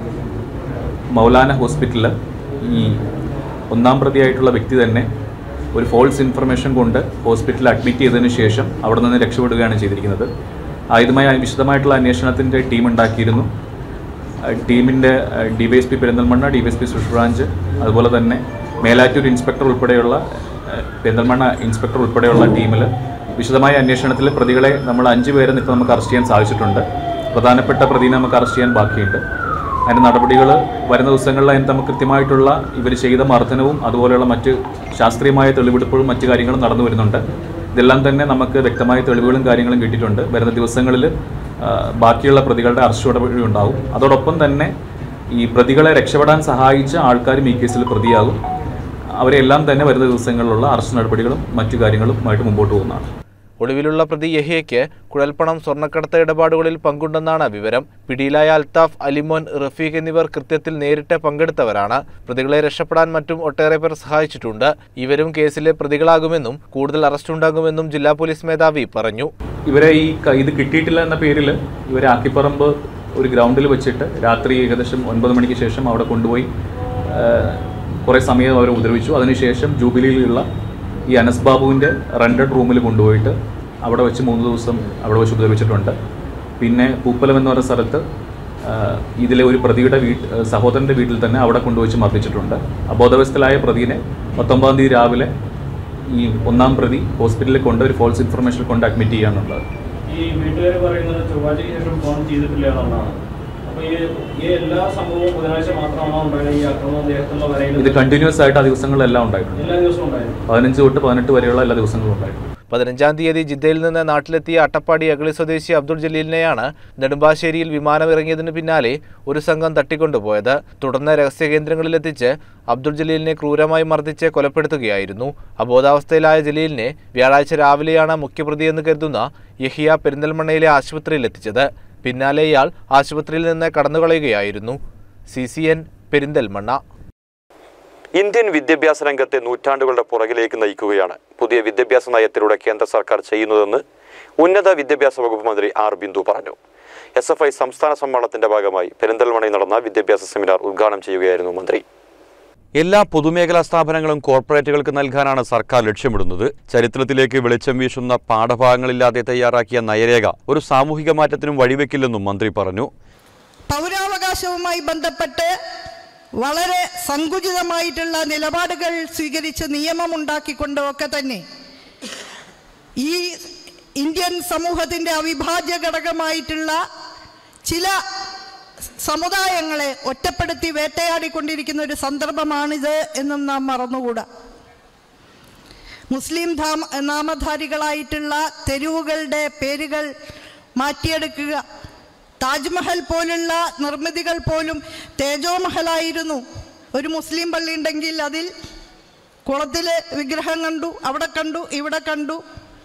മൗലാന ഹോസ്പിറ്റലിൽ ഈ ഒന്നാം പ്രതിയായിട്ടുള്ള വ്യക്തി തന്നെ ഒരു ഫോൾസ് ഇൻഫർമേഷൻ കൊണ്ട് ഹോസ്പിറ്റലിൽ അഡ്മിറ്റ് ചെയ്തതിനു ശേഷം അവിടെ നിന്ന് രക്ഷപ്പെടുകയാണ് ചെയ്തിരിക്കുന്നത് ആയുധമായ വിശദമായിട്ടുള്ള അന്വേഷണത്തിൻ്റെ ടീം ഉണ്ടാക്കിയിരുന്നു ടീമിൻ്റെ D Y S P Perinthalmanna D Y S P special branch അതുപോലെ തന്നെ മേലാറ്റൂർ ഇൻസ്പെക്ടർ ഉൾപ്പെടെയുള്ള ഏഹ്, പെരിന്തൽമണ്ണ ഇൻസ്പെക്ടർ ഉൾപ്പെടെയുള്ള ടീമിൽ വിശദമായ അന്വേഷണത്തിൽ പ്രതികളെ നമ്മൾ അഞ്ച് പേരെ ഇപ്പോൾ നമുക്ക് അറസ്റ്റ് ചെയ്യാൻ സാധിച്ചിട്ടുണ്ട് പ്രധാനപ്പെട്ട പ്രതിനെ നമുക്ക് അറസ്റ്റ് ചെയ്യാൻ ബാക്കിയുണ്ട് അതിൻ്റെ നടപടികൾ വരുന്ന ദിവസങ്ങളിൽ അതിന് നമുക്ക് കൃത്യമായിട്ടുള്ള ഇവർ ചെയ്ത മർദ്ദനവും അതുപോലെയുള്ള മറ്റ് ശാസ്ത്രീയമായ തെളിവെടുപ്പുകളും മറ്റു കാര്യങ്ങളും നടന്നു വരുന്നുണ്ട് ഇതെല്ലാം തന്നെ നമുക്ക് വ്യക്തമായ തെളിവുകളും കാര്യങ്ങളും കിട്ടിയിട്ടുണ്ട് വരുന്ന ദിവസങ്ങളിൽ ആ, ബാക്കിയുള്ള പ്രതികളുടെ അറസ്റ്റ് നടപടി ഉണ്ടാവും അതോടൊപ്പം തന്നെ ഈ പ്രതികളെ രക്ഷപ്പെടാൻ സഹായിച്ച ആൾക്കാരും ഈ കേസിൽ പ്രതിയാകും അവരെല്ലാം തന്നെ വരുന്ന ദിവസങ്ങളിലുള്ള അറസ്റ്റ് നടപടികളും മറ്റു കാര്യങ്ങളുമായിട്ട് മുമ്പോട്ട് പോകുന്നതാണ് ഒളിവിലുള്ള പ്രതി യഹിയയ്ക്ക് കുഴൽപ്പണം സ്വർണ്ണക്കടത്ത് ഇടപാടുകളിൽ പങ്കുണ്ടെന്നാണ് വിവരം പിടിയിലായ അൽത്താഫ് അലിമോൻ റഫീഖ് എന്നിവർ കൃത്യത്തിൽ നേരിട്ട് പങ്കെടുത്തവരാണ് പ്രതികളെ രക്ഷപ്പെടാൻ മറ്റും ഒട്ടേറെ പേർ സഹായിച്ചിട്ടുണ്ട് ഇവരും കേസിലെ പ്രതികളാകുമെന്നും കൂടുതൽ അറസ്റ്റ് ഉണ്ടാകുമെന്നും ജില്ലാ പോലീസ് മേധാവി പറഞ്ഞു ഇവരെ ഈ ക- ഇത് കിട്ടിയിട്ടില്ല എന്ന പേരിൽ ഇവരെ ആക്കിപ്പറമ്പ് ഒരു ഗ്രൗണ്ടിൽ വെച്ചിട്ട് രാത്രി ഏകദേശം ഒൻപത് മണിക്ക് ശേഷം അവിടെ കൊണ്ടുപോയി കുറേ സമയം അവരെ ഉപദ്രവിച്ചു അതിനുശേഷം ജൂബിലിയിലുള്ള ഈ അനസ് ബാബുവിൻ്റെ റെൻറ്റഡ് റൂമിൽ കൊണ്ടുപോയിട്ട് അവിടെ വെച്ച് മൂന്ന് ദിവസം അവിടെ വെച്ച് ഉപദ്രവിച്ചിട്ടുണ്ട് പിന്നെ പൂപ്പലം എന്ന് പറയുന്ന സ്ഥലത്ത് ആ, ഇതിലെ ഒരു പ്രതിയുടെ വീട്ട് സഹോദരൻ്റെ വീട്ടിൽ തന്നെ അവിടെ കൊണ്ടുവച്ച് മർദ്ദിച്ചിട്ടുണ്ട് അബോധവസ്ഥയിലായ പ്രതിനെ പത്തൊമ്പതാം തീയതി രാവിലെ ഈ ഒന്നാം പ്രതി ഹോസ്പിറ്റലിൽ കൊണ്ട് ഒരു ഫോൾസ് ഇൻഫർമേഷൻ കൊണ്ട് അഡ്മിറ്റ് ചെയ്യാന്നുള്ളത് ഈ വീട്ടുകാർ പറയുന്നത് ചൊവ്വാഴ്ചയ്ക്ക് ശേഷം ഫോൺ ചെയ്തിട്ടില്ല എന്നുള്ളതാണ് അപ്പൊ ഈ ഈ എല്ലാ സംഭവവും ബുധനാഴ്ച മാത്രമാണോ ഉണ്ടായത് ഈ അക്രമം അദ്ദേഹത്തുള്ള വരയിൽ ഇത് കണ്ടിന്യൂസ് ആയിട്ട് ആ ദിവസങ്ങളിലെല്ലാം ഉണ്ടായിട്ടുണ്ട് എല്ലാ ദിവസവും ഉണ്ടായിരുന്നു പതിനഞ്ച് തൊട്ട് പതിനെട്ട് വരെയുള്ള എല്ലാ ദിവസങ്ങളും ഉണ്ടായിട്ടുണ്ട് പതിനഞ്ചാം തീയതി ജിദ്ദയിൽ നിന്ന് നാട്ടിലെത്തിയ അട്ടപ്പാടി അഗളി സ്വദേശി അബ്ദുൾ ജലീലിനെയാണ് നെടുമ്പാശ്ശേരിയിൽ വിമാനമിറങ്ങിയതിന് പിന്നാലെ ഒരു സംഘം തട്ടിക്കൊണ്ടുപോയത് തുടർന്ന് രഹസ്യ കേന്ദ്രങ്ങളിലെത്തിച്ച് അബ്ദുൾ ജലീലിനെ ക്രൂരമായി മർദ്ദിച്ച് കൊലപ്പെടുത്തുകയായിരുന്നു അബോധാവസ്ഥയിലായ ജലീലിനെ വ്യാഴാഴ്ച രാവിലെയാണ് മുഖ്യപ്രതിയെന്ന് കരുതുന്ന യഹിയ പെരിന്തൽമണ്ണയിലെ ആശുപത്രിയിൽ എത്തിച്ചത് പിന്നാലെ ഇയാൾ ആശുപത്രിയിൽ നിന്ന് കടന്നുകളയുകയായിരുന്നു C C N Perinthalmanna Indian വിദ്യാഭ്യാസ രംഗത്തെ നൂറ്റാണ്ടുകളുടെ പുറകിലേക്ക് നയിക്കുകയാണ് പുതിയ വിദ്യാഭ്യാസ നയത്തിലൂടെ കേന്ദ്ര സർക്കാർ ചെയ്യുന്നതെന്ന് ഉന്നത വിദ്യാഭ്യാസ വകുപ്പ് മന്ത്രി ആർ ബിന്ദു പറഞ്ഞു എസ് എഫ് ഐ സംസ്ഥാന സമ്മേളനത്തിന്റെ ഭാഗമായി പെരിന്തൽമണയിൽ നടന്ന വിദ്യാഭ്യാസ സെമിനാർ ഉദ്ഘാടനം ചെയ്യുകയായിരുന്നു മന്ത്രി എല്ലാ പൊതുമേഖലാ സ്ഥാപനങ്ങളും കോർപ്പറേറ്റുകൾക്ക് നൽകാനാണ് സർക്കാർ ലക്ഷ്യമിടുന്നത് ചരിത്രത്തിലേക്ക് വെളിച്ചം വീശുന്ന പാഠഭാഗങ്ങളില്ലാതെ തയ്യാറാക്കിയ നയരേഖ ഒരു സാമൂഹിക മാറ്റത്തിനും വഴിവെക്കില്ലെന്നും മന്ത്രി പറഞ്ഞു പൗരാവകാശവുമായി ബന്ധപ്പെട്ട് വളരെ സങ്കുചിതമായിട്ടുള്ള നിലപാടുകൾ സ്വീകരിച്ച് നിയമമുണ്ടാക്കിക്കൊണ്ടും ഒക്കെ തന്നെ ഈ ഇന്ത്യൻ സമൂഹത്തിൻ്റെ അവിഭാജ്യ ഘടകമായിട്ടുള്ള ചില സമുദായങ്ങളെ ഒറ്റപ്പെടുത്തി വേട്ടയാടിക്കൊണ്ടിരിക്കുന്ന ഒരു സന്ദർഭമാണിത് എന്നും നാം മറന്നുകൂടാ മുസ്ലിം ധാമ നാമധാരികളായിട്ടുള്ള തെരുവുകളുടെ പേരുകൾ മാറ്റിയെടുക്കുക താജ്മഹൽ പോലുള്ള നിർമ്മിതികൾ പോലും തേജോമഹലായിരുന്നു ഒരു മുസ്ലിം പള്ളി ഉണ്ടെങ്കിൽ അതിൽ കുളത്തിൽ വിഗ്രഹം കണ്ടു അവിടെ കണ്ടു ഇവിടെ കണ്ടു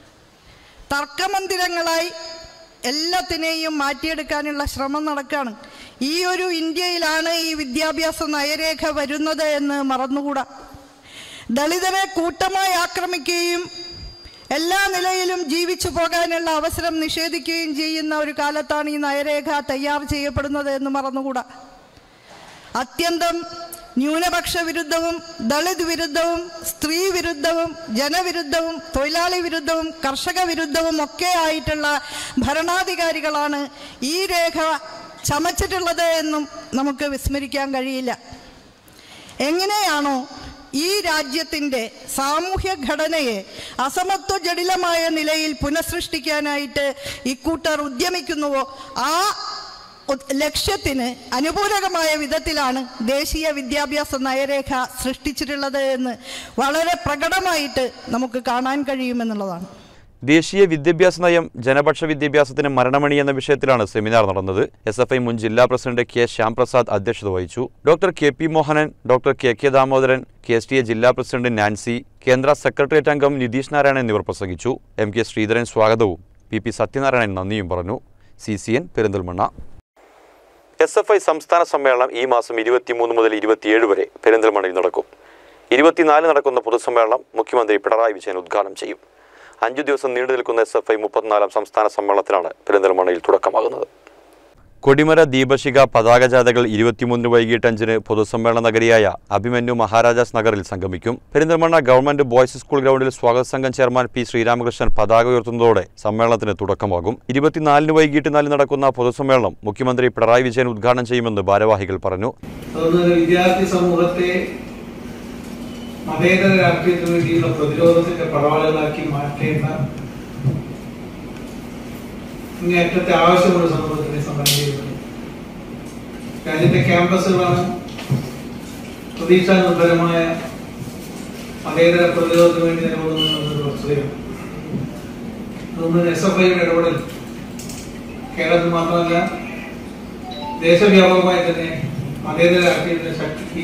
തർക്കമന്ദിരങ്ങളായി എല്ലാത്തിനെയും മാറ്റിയെടുക്കാനുള്ള ശ്രമം നടക്കുകയാണ് ഈ ഒരു ഇന്ത്യയിലാണ് ഈ വിദ്യാഭ്യാസ നയരേഖ വരുന്നത് എന്ന് മറന്നുകൂടാ ദളിതരെ കൂട്ടമായി ആക്രമിക്കുകയും എല്ലാ നിലയിലും ജീവിച്ചു പോകാനുള്ള അവസരം നിഷേധിക്കുകയും ചെയ്യുന്ന ഒരു കാലത്താണ് ഈ നയരേഖ തയ്യാർ ചെയ്യപ്പെടുന്നത് എന്ന് മറന്നുകൂടാ അത്യന്തം ന്യൂനപക്ഷ വിരുദ്ധവും ദളിത് വിരുദ്ധവും സ്ത്രീ വിരുദ്ധവും ജനവിരുദ്ധവും തൊഴിലാളി വിരുദ്ധവും കർഷക വിരുദ്ധവും ഒക്കെ ആയിട്ടുള്ള ഭരണാധികാരികളാണ് ഈ രേഖ ചമച്ചിട്ടുള്ളത് എന്നും നമുക്ക് വിസ്മരിക്കാൻ കഴിയില്ല എങ്ങനെയാണോ ഈ രാജ്യത്തിൻ്റെ സാമൂഹ്യ ഘടനയെ അസമത്വ ജടിലമായ നിലയിൽ പുനഃസൃഷ്ടിക്കാനായിട്ട് ഇക്കൂട്ടർ ഉദ്യമിക്കുന്നുവോ ആ ഉത്- ലക്ഷ്യത്തിന് അനുകൂലകമായ വിധത്തിലാണ് ദേശീയ വിദ്യാഭ്യാസ നയരേഖ സൃഷ്ടിച്ചിട്ടുള്ളത് എന്ന് വളരെ പ്രകടമായിട്ട് നമുക്ക് കാണാൻ കഴിയുമെന്നുള്ളതാണ് ദേശീയ വിദ്യാഭ്യാസ നയം ജനപക്ഷ വിദ്യാഭ്യാസത്തിന് മരണമണി എന്ന വിഷയത്തിലാണ് സെമിനാർ നടന്നത് എസ് എഫ് ഐ മുൻ ജില്ലാ പ്രസിഡന്റ് കെ ശ്യാംപ്രസാദ് അധ്യക്ഷത വഹിച്ചു doctor K P Mohanan doctor K K Damodaran K S T A ജില്ലാ പ്രസിഡന്റ് നാൻസി കേന്ദ്ര സെക്രട്ടേറിയറ്റ് അംഗം നിതീഷ് നാരായണൻ എന്നിവർ പ്രസംഗിച്ചു എം കെ ശ്രീധരൻ സ്വാഗതവും പി പി സത്യനാരായണൻ നന്ദിയും പറഞ്ഞു C C N Perinthalmanna S F I സംസ്ഥാന സമ്മേളനം ഈ മാസം ഇരുപത്തിമൂന്ന് മുതൽ ഇരുപത്തിയേഴ് വരെ പെരിന്തൽമണ്ണയിൽ നടക്കും ഇരുപത്തിനാല് നടക്കുന്ന പൊതുസമ്മേളനം മുഖ്യമന്ത്രി പിണറായി വിജയൻ ഉദ്ഘാടനം ചെയ്യും അഞ്ചു ദിവസം നീണ്ടു നിൽക്കുന്ന എസ് എഫ് ഐ മുപ്പത്തിനാലാം സംസ്ഥാന സമ്മേളനത്തിനാണ് പെരിന്തൽമണ്ണയിൽ തുടക്കമാകുന്നത് കൊടിമര ദീപശിഖ പതാക ജാഥകൾ ഇരുപത്തിമൂന്നിന് വൈകിട്ട് അഞ്ചിന് പൊതുസമ്മേളന നഗരിയായ അഭിമന്യു മഹാരാജാസ് നഗറിൽ സംഗമിക്കും പെരിന്തൽമണ്ണ ഗവൺമെന്റ് ബോയ്സ് സ്കൂൾ ഗ്രൗണ്ടിൽ സ്വാഗത സംഘം ചെയർമാൻ പി ശ്രീരാമകൃഷ്ണൻ പതാക ഉയർത്തുന്നതോടെ സമ്മേളനത്തിന് തുടക്കമാകും ഇരുപത്തിനാലിന് വൈകിട്ട് നാലിന് നടക്കുന്ന പൊതുസമ്മേളനം മുഖ്യമന്ത്രി പിണറായി വിജയൻ ഉദ്ഘാടനം ചെയ്യുമെന്ന് ഭാരവാഹികൾ പറഞ്ഞു അതുകൊണ്ട് വിദ്യാർത്ഥി സമൂഹത്തെ മതേതര രാഷ്ട്രീയത്തിന് വേണ്ടിയുള്ള പ്രതിരോധത്തിന്റെ പടവാളുകളാക്കി മാറ്റേണ്ട ഇങ്ങേറ്റത്തെ ആവശ്യമുള്ള സമൂഹത്തിനെ സംബന്ധം ചെയ്യുന്നത് രാജ്യത്തെ ക്യാമ്പസുകളാണ് പ്രതീക്ഷാ നിർഭരമായ മതേതര പ്രതിരോധത്തിന് വേണ്ടി നിലകൊള്ളുന്ന എന്നൊരു വസ്തുതയാണ് അതുകൊണ്ട് എസ് എഫ് ഐയുടെ ഇടപെടൽ കേരളത്തിൽ മാത്രമല്ല ദേശവ്യാപകമായി തന്നെ മതേതര രാഷ്ട്രീയത്തിന്റെ ശക്തിക്ക്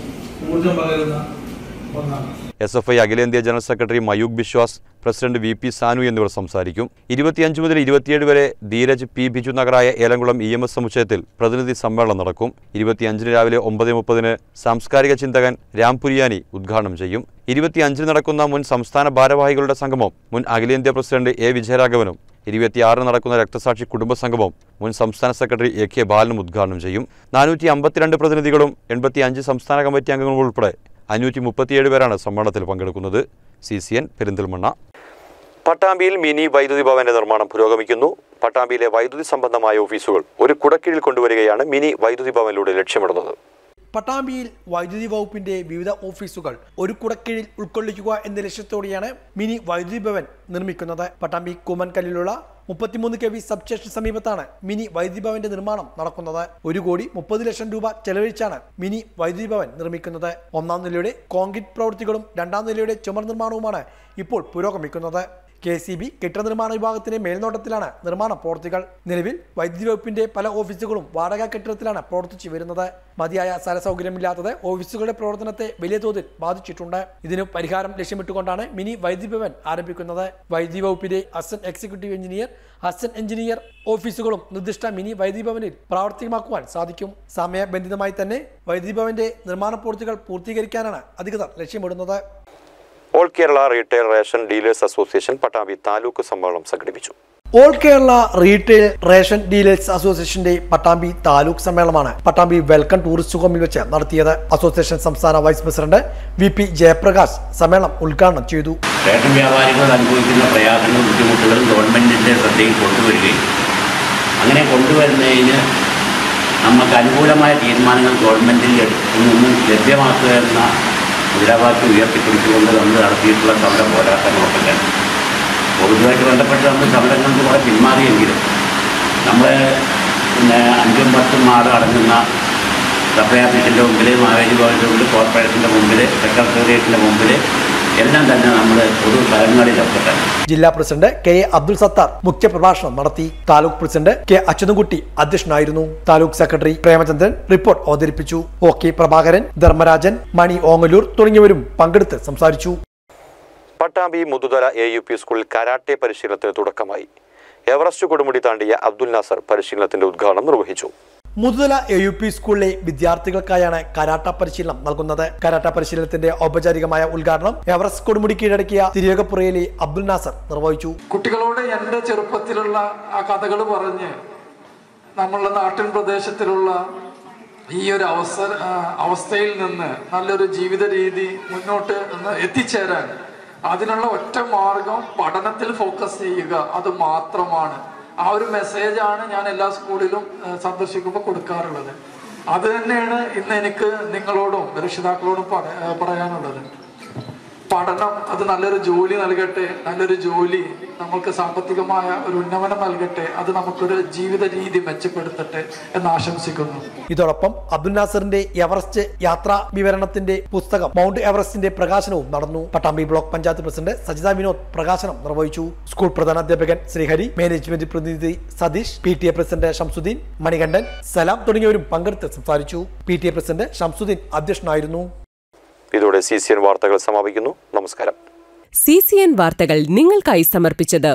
ഊർജം പകരുന്ന ഒന്നാണ് എസ് എഫ് ഐ അഖിലേന്ത്യാ general secretary Mayukh Biswas president V P Sanu എന്നിവർ സംസാരിക്കും ഇരുപത്തിയഞ്ച് മുതൽ ഇരുപത്തിയേഴ് വരെ ധീരജ് പി ബിജു നഗറായ ഏലംകുളം ഇ എം എസ് സമുച്ചയത്തിൽ പ്രതിനിധി സമ്മേളനം നടക്കും ഇരുപത്തിയഞ്ചിന് രാവിലെ ഒമ്പത് മുപ്പതിന് സാംസ്കാരിക ചിന്തകൻ രാം പുരിയാനി ഉദ്ഘാടനം ചെയ്യും ഇരുപത്തിയഞ്ചിന് നടക്കുന്ന മുൻ സംസ്ഥാന ഭാരവാഹികളുടെ സംഗമം മുൻ അഖിലേന്ത്യാ പ്രസിഡന്റ് എ വിജയരാഘവനും ഇരുപത്തിയാറിന് നടക്കുന്ന രക്തസാക്ഷി കുടുംബ സംഗമം മുൻ സംസ്ഥാന സെക്രട്ടറി എ കെ ബാലനും ഉദ്ഘാടനം ചെയ്യും നാനൂറ്റി അമ്പത്തിരണ്ട് പ്രതിനിധികളും എൺപത്തിയഞ്ച് സംസ്ഥാന കമ്മിറ്റി അംഗങ്ങളും ഉൾപ്പെടെ അഞ്ഞൂറ്റി മുപ്പത്തിയേഴ് പേരാണ് സമ്മേളനത്തിൽ പങ്കെടുക്കുന്നത് സി സി എൻ പെരിന്തൽമണ്ണ പട്ടാമ്പിയിൽ മിനി വൈദ്യുതി ഭവന്റെ നിർമ്മാണം പുരോഗമിക്കുന്നു പട്ടാമ്പിയിലെ വൈദ്യുതി സംബന്ധമായ ഓഫീസുകൾ ഒരു കുടക്കീഴിൽ കൊണ്ടുവരികയാണ് മിനി വൈദ്യുതി ഭവനിലൂടെ ലക്ഷ്യമിടുന്നത് പട്ടാമ്പിയിൽ വൈദ്യുതി വകുപ്പിന്റെ വിവിധ ഓഫീസുകൾ ഒരു കുടക്കീഴിൽ ഉൾക്കൊള്ളിക്കുക എന്ന ലക്ഷ്യത്തോടെയാണ് മിനി വൈദ്യുതി ഭവൻ നിർമ്മിക്കുന്നത് പട്ടാമ്പി കൂമൻകല്ലിലുള്ള മുപ്പത്തിമൂന്ന് കെ വി സബ്സ്റ്റേഷൻ സമീപത്താണ് മിനി വൈദ്യുതി ഭവന്റെ നിർമ്മാണം നടക്കുന്നത് ഒരു കോടി മുപ്പത് ലക്ഷം രൂപ ചെലവഴിച്ചാണ് മിനി വൈദ്യുതി ഭവൻ നിർമ്മിക്കുന്നത് ഒന്നാം നിലയുടെ കോൺക്രീറ്റ് പ്രവൃത്തികളും രണ്ടാം നിലയുടെ ചുമർ നിർമ്മാണവുമാണ് ഇപ്പോൾ പുരോഗമിക്കുന്നത് കെ സി ബി കെട്ടിട നിർമ്മാണ വിഭാഗത്തിന്റെ മേൽനോട്ടത്തിലാണ് നിർമ്മാണ പ്രവൃത്തികൾ നിലവിൽ വൈദ്യുതി വകുപ്പിന്റെ പല ഓഫീസുകളും വാടക കെട്ടിടത്തിലാണ് പ്രവർത്തിച്ചു വരുന്നത് മതിയായ സ്ഥലസൗകര്യമില്ലാത്തത് ഓഫീസുകളുടെ പ്രവർത്തനത്തെ വലിയ തോതിൽ ബാധിച്ചിട്ടുണ്ട് ഇതിന് പരിഹാരം ലക്ഷ്യമിട്ടുകൊണ്ടാണ് മിനി വൈദ്യുതി ഭവൻ ആരംഭിക്കുന്നത് വൈദ്യുതി വകുപ്പിന്റെ assistant executive engineer assistant engineer ഓഫീസുകളും നിർദ്ദിഷ്ട മിനി വൈദ്യുതി ഭവനിൽ പ്രാവർത്തികമാക്കുവാൻ സാധിക്കും സമയബന്ധിതമായി തന്നെ വൈദ്യുതി ഭവന്റെ നിർമ്മാണ പ്രവൃത്തികൾ പൂർത്തീകരിക്കാനാണ് അധികൃതർ ലക്ഷ്യമിടുന്നത് all Kerala retail ration dealers association Pattambi taluk സമ്മേളനം സംഘടിപ്പിച്ചു all Kerala retail ration dealers അസോസിയേഷന്റെ പട്ടാമ്പി താലൂക്ക് സമ്മേളനമാണ് പട്ടാമ്പി വെൽക്കം ടൂറിസ്റ്റ് ഹോമിൽ വെച്ച് നടത്തിയത് അസോസിയേഷൻ സംസ്ഥാന vice president V P Jayaprakash സമ്മേളനം ഉദ്ഘാടനം ചെയ്തു റേഷൻ വ്യാപാരികൾ അനുഭവിക്കുന്ന പ്രയാസങ്ങളും ബുദ്ധിമുട്ടുകളും ഗവൺമെൻറ്റിൻ്റെ ശ്രദ്ധയിൽ കൊണ്ടുവരികയും അങ്ങനെ കൊണ്ടുവരുന്നതിന് നമുക്ക് അനുകൂലമായ തീരുമാനങ്ങൾ ഗവൺമെൻറ്റിൽ നിന്ന് ലഭ്യമാക്കുക എന്ന മുദ്രാവാക്യം ഉയർത്തിപ്പിടിച്ചുകൊണ്ട് നമ്മൾ നടത്തിയിട്ടുള്ള സമര പോരാട്ടങ്ങളൊക്കെ തന്നെ കോവിഡുമായിട്ട് ബന്ധപ്പെട്ട് നമ്മൾ സമരങ്ങൾക്ക് കുറെ പിന്മാറിയെങ്കിലും നമ്മൾ പിന്നെ അഞ്ചും പത്തും ആൾ അടങ്ങുന്ന സപ്ലൈ ഓഫീസിൻ്റെ മുമ്പിൽ മാവേലി ഭവൻ്റെ മുമ്പിൽ കോർപ്പറേഷൻ്റെ മുമ്പിൽ സെക്രട്ടേറിയറ്റിൻ്റെ മുമ്പിൽ എല്ലാം തന്നെ നമ്മൾ പൊതു സ്ഥലങ്ങളിലൊക്കെ തന്നെ ജില്ലാ president K A Abdul Sathar മുഖ്യപ്രഭാഷണം നടത്തി താലൂക്ക് പ്രസിഡന്റ് കെ അച്യുതൻകുട്ടി അധ്യക്ഷനായിരുന്നു താലൂക്ക് സെക്രട്ടറി പ്രേമചന്ദ്രൻ റിപ്പോർട്ട് അവതരിപ്പിച്ചു ഒ കെ പ്രഭാകരൻ ധർമ്മരാജൻ മണി ഓങ്ങലൂർ തുടങ്ങിയവരും പങ്കെടുത്ത് സംസാരിച്ചു Pattambi Muthuthala A U P സ്കൂളിൽ കരാട്ടെ പരിശീലനത്തിന് തുടക്കമായി എവറസ്റ്റ് കൊടുമുടി താണ്ടിയ അബ്ദുൽ നാസർ പരിശീലനത്തിന്റെ ഉദ്ഘാടനം നിർവഹിച്ചു മുതുതല എ യു പി സ്കൂളിലെ വിദ്യാർത്ഥികൾക്കായാണ് കരാട്ട പരിശീലനം നൽകുന്നത് കരാട്ട പരിശീലനത്തിന്റെ ഔപചാരികമായ ഉദ്ഘാടനം എവറസ്റ്റ് കൊടുമുടി കീഴടക്കിയ തിരിയകപ്പുറയിലെ അബ്ദുൽ നാസർ നിർവഹിച്ചു കുട്ടികളോട് എൻ്റെ ചെറുപ്പത്തിലുള്ള ആ കഥകൾ പറഞ്ഞ് നമ്മളുടെ നാട്ടിൻ പ്രദേശത്തിലുള്ള ഈ ഒരു അവസര ആ, അവസ്ഥയിൽ നിന്ന് നല്ലൊരു ജീവിത രീതി മുന്നോട്ട് ഒന്ന് എത്തിച്ചേരാൻ അതിനുള്ള ഒറ്റ മാർഗം പഠനത്തിൽ ഫോക്കസ് ചെയ്യുക അത് മാത്രമാണ് ആ ഒരു മെസ്സേജാണ് ഞാൻ എല്ലാ സ്കൂളിലും ആ, സന്ദർശിക്കുമ്പോൾ കൊടുക്കാറുള്ളത് അത് തന്നെയാണ് ഇന്ന് എനിക്ക് നിങ്ങളോടും രക്ഷിതാക്കളോടും പറ- ആ, പറയാനുള്ളത് പഠനം അത് നല്ലൊരു ജോലി നൽകട്ടെ നല്ലൊരു ജോലി നമ്മൾക്ക് സാമ്പത്തികമായ ഒരു ഉന്നമനം നൽകട്ടെ അത് നമുക്കൊരു ജീവിത രീതി മെച്ചപ്പെടുത്തട്ടെ എന്ന് ആശംസിക്കുന്നു ഇതോടൊപ്പം അബ്ദുൽ നാസറിന്റെ എവറസ്റ്റ് യാത്രാ വിവരണത്തിന്റെ പുസ്തകം മൗണ്ട് എവറസ്റ്റിന്റെ പ്രകാശനവും നടന്നു പട്ടാമ്പി ബ്ലോക്ക് പഞ്ചായത്ത് പ്രസിഡന്റ് സജിത വിനോദ് പ്രകാശനം നിർവഹിച്ചു സ്കൂൾ പ്രധാനാധ്യാപകൻ ശ്രീഹരി മാനേജ്മെന്റ് പ്രതിനിധി Satheesh P T A president Shamsuddin Manikandan Salam തുടങ്ങിയവരും പങ്കെടുത്ത് സംസാരിച്ചു P T A president Shamsuddin അധ്യക്ഷനായിരുന്നു ഇതോടെ സി സി എൻ വാർത്തകൾ സമാപിക്കുന്നു നമസ്കാരം സി സി എൻ വാർത്തകൾ നിങ്ങൾക്കായി സമർപ്പിച്ചത്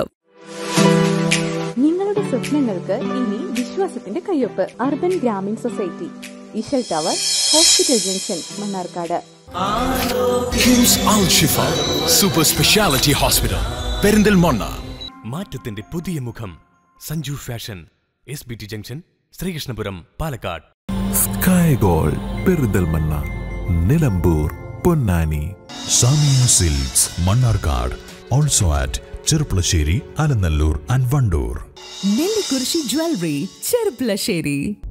നിങ്ങളുടെ സ്വപ്നങ്ങൾക്ക് ഇനി വിശ്വാസത്തിന്റെ കയ്യൊപ്പ് urban Grameen society Ishal tower hospital junction Mannarkkad KIMS Al Shifa super speciality hospital Perinthalmanna മാറ്റത്തിന്റെ പുതിയ മുഖം Sanju fashion S B T junction Sreekrishnapuram Palakkad sky gold Perinthalmanna Nilambur Ponnani Samiya silks Mannarkkad also at Cherpulassery Alanallur and Wandoor Nellikurissi jewellery Cherpulassery